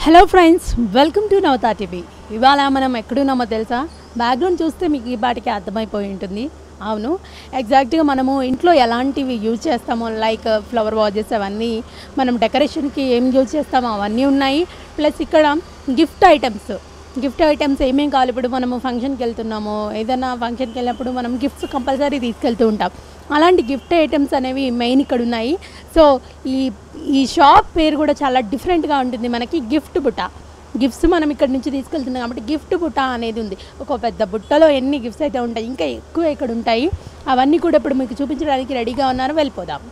Hello friends welcome to Navata TV ఇవాళ మనం ఎక్కడున్నామో తెలుసా బ్యాక్గ్రౌండ్ చూస్తే మీకు ఈ పాటికి అర్థమైపోయి ఉంటుంది అవును ఎగ్జాక్ట్గా మనము ఇంట్లో ఎలాంటివి యూజ్ చేస్తామో లైక్ ఫ్లవర్ వాజెస్ అవన్నీ మనం డెకరేషన్కి ఏం యూజ్ చేస్తామో అవన్నీ ఉన్నాయి ప్లస్ ఇక్కడ గిఫ్ట్ ఐటమ్స్ గిఫ్ట్ ఐటమ్స్ ఏమేం కావాలి ఇప్పుడు మనము ఫంక్షన్కి వెళ్తున్నామో ఏదైనా ఫంక్షన్కి వెళ్ళినప్పుడు మనం గిఫ్ట్స్ కంపల్సరీ తీసుకెళ్తూ ఉంటాం అలాంటి గిఫ్ట్ ఐటమ్స్ అనేవి మెయిన్ ఇక్కడ ఉన్నాయి సో ఈ ఈ షాప్ పేరు కూడా చాలా డిఫరెంట్గా ఉంటుంది మనకి గిఫ్ట్ బుట్ట గిఫ్ట్స్ మనం ఇక్కడ నుంచి తీసుకెళ్తున్నాం కాబట్టి గిఫ్ట్ బుట్ట అనేది ఉంది ఒక పెద్ద బుట్టలో ఎన్ని గిఫ్ట్స్ అయితే ఉంటాయి ఇంకా ఎక్కువ ఇక్కడ ఉంటాయి అవన్నీ కూడా ఇప్పుడు మీకు చూపించడానికి రెడీగా ఉన్నారు వెళ్ళిపోదాం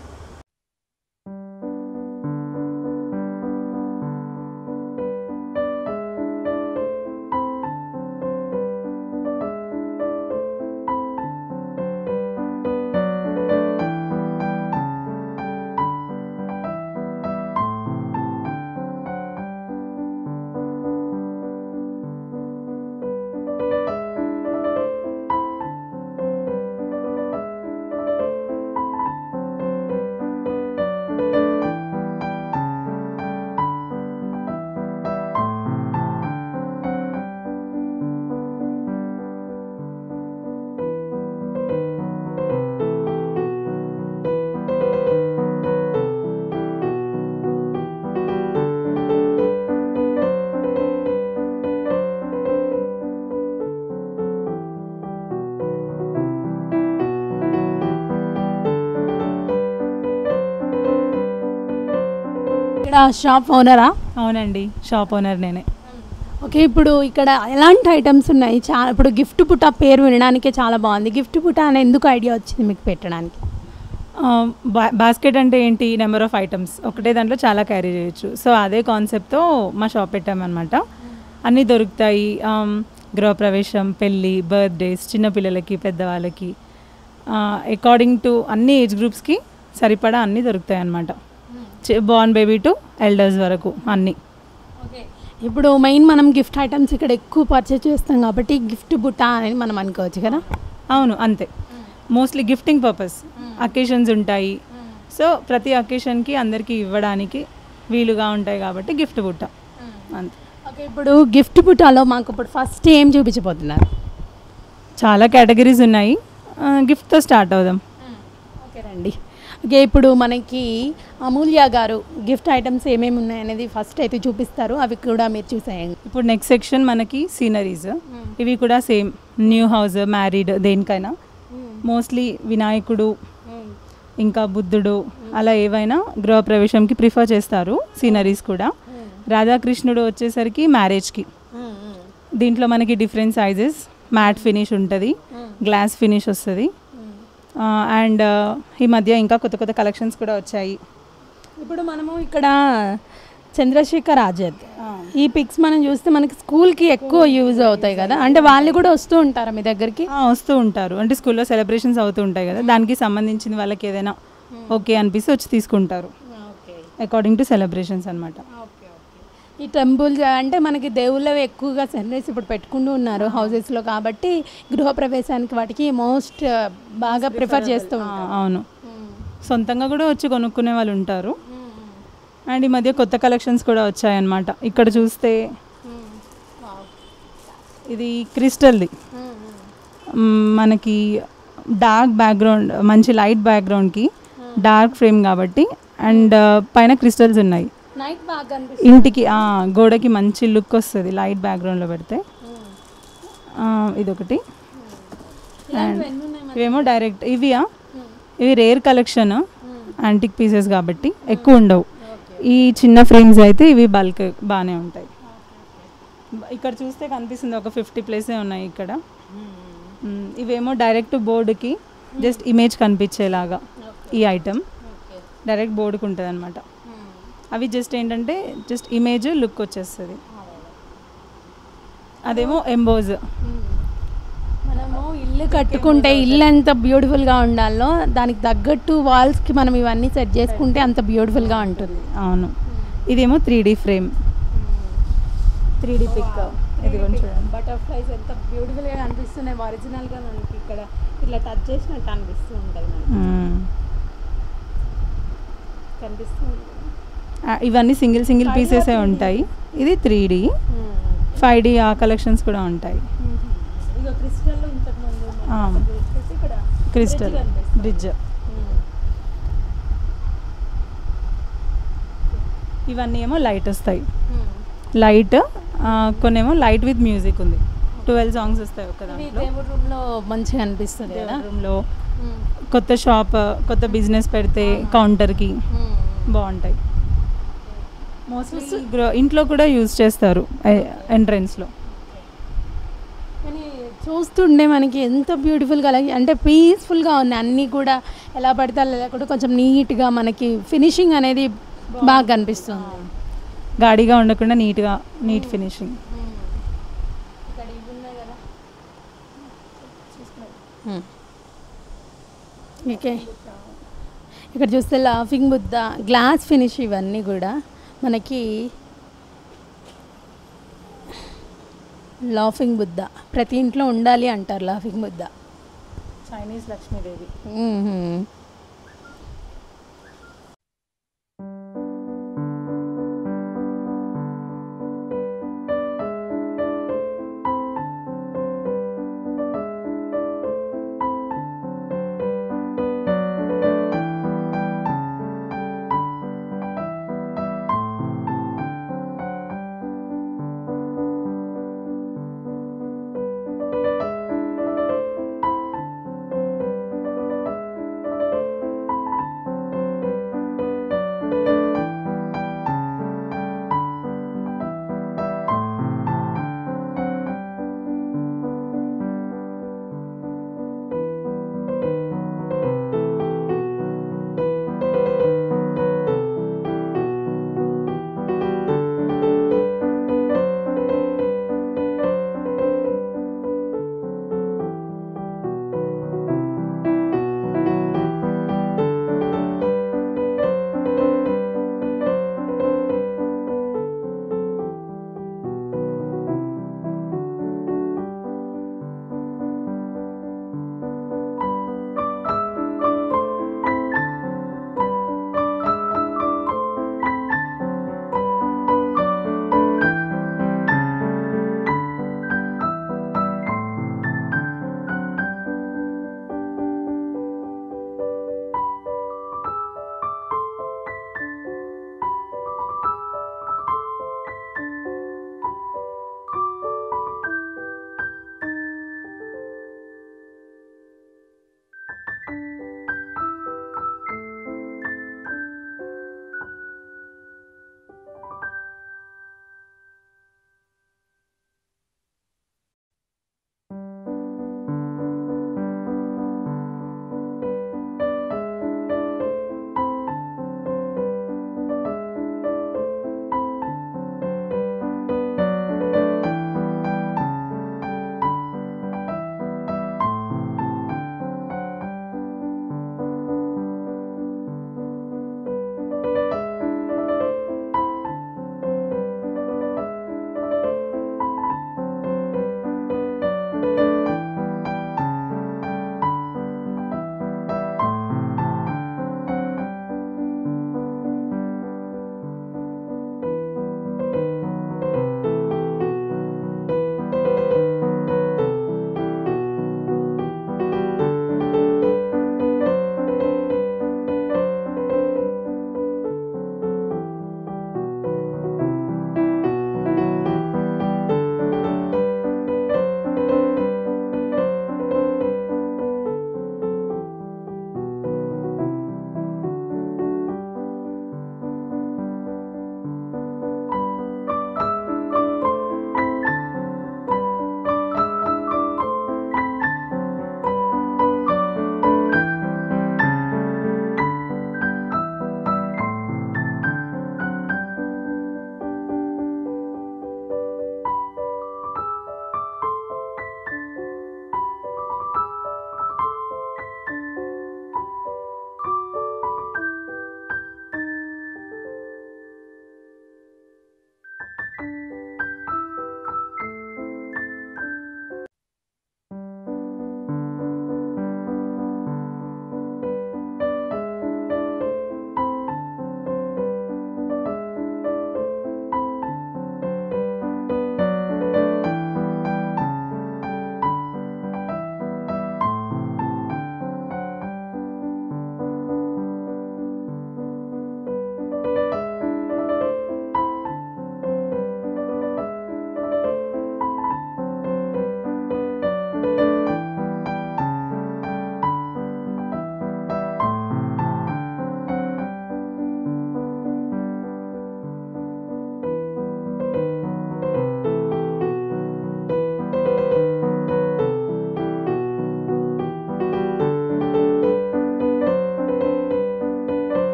ఇక్కడ షాప్ ఓనరా అవునండి షాప్ ఓనర్ నేనే ఓకే ఇప్పుడు ఇక్కడ ఎలాంటి ఐటమ్స్ ఉన్నాయి చాలా ఇప్పుడు గిఫ్ట్ పుట్ట పేరు వినడానికే చాలా బాగుంది గిఫ్ట్ పుట్ట అని ఎందుకు ఐడియా వచ్చింది మీకు పెట్టడానికి ఆ, బా- బాస్కెట్ అంటే ఏంటి నెంబర్ ఆఫ్ ఐటమ్స్ ఒకటే దాంట్లో చాలా క్యారీ చేయొచ్చు సో అదే కాన్సెప్ట్తో మా షాప్ పెట్టామన్నమాట అన్నీ దొరుకుతాయి ఆమ్, గృహప్రవేశం పెళ్ళి బర్త్డేస్ చిన్నపిల్లలకి పెద్దవాళ్ళకి అకార్డింగ్ టు అన్ని ఏజ్ గ్రూప్స్కి సరిపడా అన్నీ దొరుకుతాయి అన్నమాట బార్న్ బేబీ టు ఎల్డర్స్ వరకు అన్నీ ఓకే ఇప్పుడు మెయిన్ మనం గిఫ్ట్ ఐటమ్స్ ఇక్కడ ఎక్కువ పర్చేస్ చేస్తాం కాబట్టి గిఫ్ట్ బుట్ట అనేది మనం అనుకోవచ్చు కదా అవును అంతే మోస్ట్లీ గిఫ్టింగ్ పర్పస్ అకేషన్స్ ఉంటాయి సో ప్రతి అకేషన్కి అందరికీ ఇవ్వడానికి వీలుగా ఉంటాయి కాబట్టి గిఫ్ట్ బుట్ట అంతే ఓకే ఇప్పుడు గిఫ్ట్ బుట్టాలో మాకు ఇప్పుడు ఫస్ట్ ఏం చూపించబోతున్నారు చాలా కేటగిరీస్ ఉన్నాయి గిఫ్ట్తో స్టార్ట్ అవుదాం ఓకే రండి ఓకే ఇప్పుడు మనకి అమూల్య గారు గిఫ్ట్ ఐటమ్స్ ఏమేమి ఉన్నాయనేది ఫస్ట్ అయితే చూపిస్తారు అవి కూడా మీరు చూసేయండి ఇప్పుడు నెక్స్ట్ సెక్షన్ మనకి సీనరీస్ ఇవి కూడా సేమ్ న్యూ హౌస్ మ్యారీడ్ దేనికైనా మోస్ట్లీ వినాయకుడు ఇంకా బుద్ధుడు అలా ఏవైనా గృహప్రవేశంకి ప్రిఫర్ చేస్తారు సీనరీస్ కూడా రాధాకృష్ణుడు వచ్చేసరికి మ్యారేజ్కి దీంట్లో మనకి డిఫరెంట్ సైజెస్ మ్యాట్ ఫినిష్ ఉంటుంది గ్లాస్ ఫినిష్ వస్తుంది అండ్ ఈ మధ్య ఇంకా కొత్త కొత్త కలెక్షన్స్ కూడా వచ్చాయి ఇప్పుడు మనము ఇక్కడ చంద్రశేఖర్ ఆజాద్ ఈ పిక్స్ మనం చూస్తే మనకి స్కూల్కి ఎక్కువ యూజ్ అవుతాయి కదా అంటే వాళ్ళు కూడా వస్తూ ఉంటారా మీ దగ్గరికి ఆ, వస్తూ ఉంటారు అంటే స్కూల్లో సెలబ్రేషన్స్ అవుతూ ఉంటాయి కదా దానికి సంబంధించిన వాళ్ళకి ఏదైనా ఓకే అనిపిస్తే వచ్చి తీసుకుంటారు ఓకే అకార్డింగ్ టు సెలబ్రేషన్స్ అనమాట ఈ టెంపుల్ అంటే మనకి దేవుళ్ళవి ఎక్కువగా సన్రైజ్ ఇప్పుడు పెట్టుకుంటూ ఉన్నారు హౌసెస్లో కాబట్టి గృహప్రవేశానికి వాటికి మోస్ట్ బాగా ప్రిఫర్ చేస్తూ ఉంటారు అవును సొంతంగా కూడా వచ్చి కొనుక్కునే వాళ్ళు ఉంటారు అండ్ ఈ మధ్య కొత్త కలెక్షన్స్ కూడా వచ్చాయన్నమాట ఇక్కడ చూస్తే ఇది క్రిస్టల్ది మ్, మనకి డార్క్ బ్యాక్గ్రౌండ్ మంచి లైట్ బ్యాక్గ్రౌండ్కి డార్క్ ఫ్రేమ్ కాబట్టి అండ్ పైన క్రిస్టల్స్ ఉన్నాయి నైట్ బాగా కనిపిస్తుంది ఇంటికి ఆ, గోడకి మంచి లుక్ వస్తుంది లైట్ బ్యాక్గ్రౌండ్లో పెడితే ఆ, ఇదొకటి అండ్ ఇవేమో డైరెక్ట్ ఇవియా ఇవి రేర్ కలెక్షన్ యాంటిక్ పీసెస్ కాబట్టి ఎక్కువ ఉండవు ఈ చిన్న ఫ్రేమ్స్ అయితే ఇవి బల్క్ బాగానే ఉంటాయి బ- ఇక్కడ చూస్తే కనిపిస్తుంది ఒక ఫిఫ్టీ ప్లేసే ఉన్నాయి ఇక్కడ మ్, ఇవేమో డైరెక్ట్ బోర్డుకి జస్ట్ ఇమేజ్ కనిపించేలాగా ఈ ఐటమ్ డైరెక్ట్ బోర్డుకి ఉంటుంది అనమాట అవి జస్ట్ ఏంటంటే జస్ట్ ఇమేజ్ లుక్ వచ్చేస్తుంది అదేమో ఎంబోజ్ మనము ఇల్లు కట్టుకుంటే ఇల్లు ఎంత బ్యూటిఫుల్గా ఉండాలో దానికి తగ్గట్టు వాల్స్కి మనం ఇవన్నీ సెట్ చేసుకుంటే అంత బ్యూటిఫుల్గా ఉంటుంది అవును ఇదేమో three D frame three D pic ఇది కొంచెం బటర్ఫ్లైస్ ఎంత బ్యూటిఫుల్గా కనిపిస్తున్నాయి ఒరిజినల్గా మనకి ఇక్కడ ఇట్లా టచ్ చేసినట్టు అనిపిస్తూ ఉంటుంది మనకి మ్మ్. కనిపిస్తుంది ఆ, ఇవన్నీ సింగిల్ సింగిల్ పీసెసే ఉంటాయి ఇది త్రీ డి ఫైవ్ డి ఆ కలెక్షన్స్ కూడా ఉంటాయి ఇక క్రిస్టల్ ఇంతకుముందు ఆ. ఇక్కడ క్రిస్టల్ Bridge కనిపిస్తుంది. బ్రిడ్జ్ ఇవన్నీ ఏమో లైట్ వస్తాయి లైట్ కొన్నేమో లైట్ విత్ మ్యూజిక్ ఉంది ట్వెల్వ్ సాంగ్స్ వస్తాయి ఒక ఇది దాంట్లో దేవుడి రూమ్లో మంచిగా అనిపిస్తుంది కదా రూమ్లో కొత్త షాప్ కొత్త బిజినెస్ పెడితే కౌంటర్కి బాగుంటాయి మోస్ట్లీ గ్రో ఇంట్లో కూడా యూజ్ చేస్తారు ఎంట్రన్స్లో కానీ చూస్తుండే మనకి ఎంత బ్యూటిఫుల్గా అలాగే అంటే పీస్ఫుల్గా ఉన్నాయి అన్నీ కూడా ఎలా పడితే అలా లేకుండా కొంచెం నీట్గా మనకి ఫినిషింగ్ అనేది బాగా కనిపిస్తుంది గాడిగా ఉండకుండా నీట్గా నీట్ ఫినిషింగ్ ఓకే ఇక్కడ చూస్తే లాఫింగ్ బుద్ధ గ్లాస్ ఫినిష్ ఇవన్నీ కూడా మనకి లాఫింగ్ బుద్ధ ప్రతి ఇంట్లో ఉండాలి అంటారు లాఫింగ్ బుద్ధ చైనీస్ లక్ష్మీదేవి మ్మ్.